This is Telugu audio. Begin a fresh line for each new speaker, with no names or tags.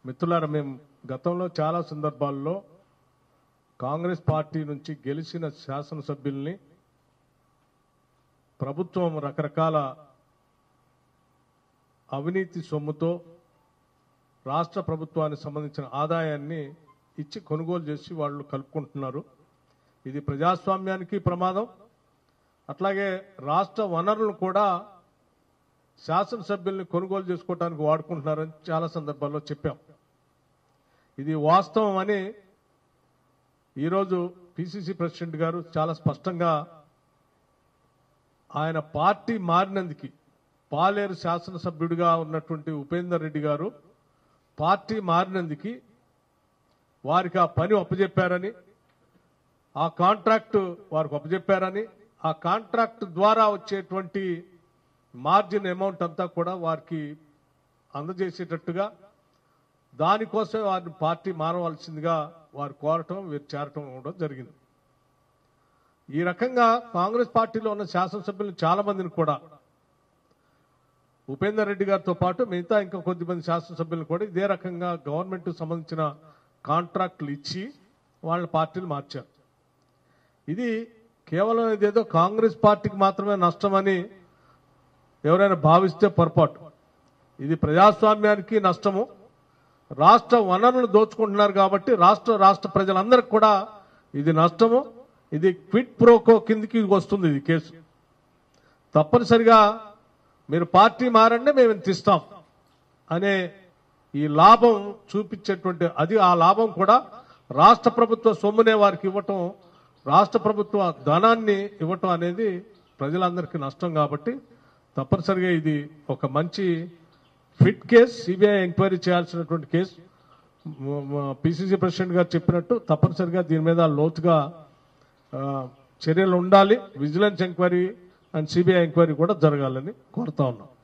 మిత్రులారా మేము గతంలో చాలా సందర్భాల్లో కాంగ్రెస్ పార్టీ నుంచి గెలిచిన శాసనసభ్యుల్ని ప్రభుత్వం రకరకాల అవినీతి సొమ్ముతో రాష్ట్ర ప్రభుత్వానికి సంబంధించిన ఆదాయాన్ని ఇచ్చి కొనుగోలు చేసి వాళ్ళు కలుపుకుంటున్నారు ఇది ప్రజాస్వామ్యానికి ప్రమాదం అట్లాగే రాష్ట్ర వనరులను కూడా శాసనసభ్యుల్ని కొనుగోలు చేసుకోవడానికి వాడుకుంటున్నారని చాలా సందర్భాల్లో చెప్పాం ఇది వాస్తవం అని ఈరోజు పిసిసి ప్రెసిడెంట్ గారు చాలా స్పష్టంగా ఆయన పార్టీ మారినందుకు పాలేరు శాసనసభ్యుడిగా ఉన్నటువంటి ఉపేందర్ రెడ్డి గారు పార్టీ మారినందుకు వారికి ఆ పని అప్పజెప్పారని ఆ కాంట్రాక్ట్ వారికి అప్పజెప్పారని ఆ కాంట్రాక్ట్ ద్వారా వచ్చేటువంటి మార్జిన్ అమౌంట్ అంతా కూడా వారికి అందజేసేటట్టుగా దానికోసం వారిని పార్టీ మారవలసిందిగా వారు కోరటం వీరు చేరటం కూడా జరిగింది ఈ రకంగా కాంగ్రెస్ పార్టీలో ఉన్న శాసనసభ్యులు చాలా మందిని కూడా ఉపేందర్ రెడ్డి గారితో పాటు మిగతా ఇంకా కొద్దిమంది శాసనసభ్యులు కూడా ఇదే రకంగా గవర్నమెంట్ సంబంధించిన కాంట్రాక్టులు ఇచ్చి వాళ్ళ పార్టీలు మార్చారు ఇది కేవలం ఇదేదో కాంగ్రెస్ పార్టీకి మాత్రమే నష్టమని ఎవరైనా భావిస్తే పొరపాటు ఇది ప్రజాస్వామ్యానికి నష్టము రాష్ట్ర వనరులు దోచుకుంటున్నారు కాబట్టి రాష్ట్ర రాష్ట్ర ప్రజలందరికీ కూడా ఇది నష్టము ఇది క్విట్ ప్రోకో కిందికి వస్తుంది ఇది కేసు తప్పనిసరిగా మీరు పార్టీ మారండి మేము ఇంత ఇస్తాం అనే ఈ లాభం చూపించేటువంటి అది ఆ లాభం కూడా రాష్ట్ర ప్రభుత్వ సొమ్మునే వారికి ఇవ్వటం రాష్ట్ర ప్రభుత్వ ధనాన్ని ఇవ్వటం అనేది ప్రజలందరికీ నష్టం కాబట్టి తప్పనిసరిగా ఇది ఒక మంచి ఫిట్ కేసు సిబిఐ ఎంక్వైరీ చేయాల్సినటువంటి కేసు పిసిసి ప్రెసిడెంట్ గారు చెప్పినట్టు తప్పనిసరిగా దీని మీద లోతుగా ఆ, చర్యలు ఉండాలి vigilance enquiry and CBI enquiry కూడా జరగాలని కోరుతా ఉన్నాం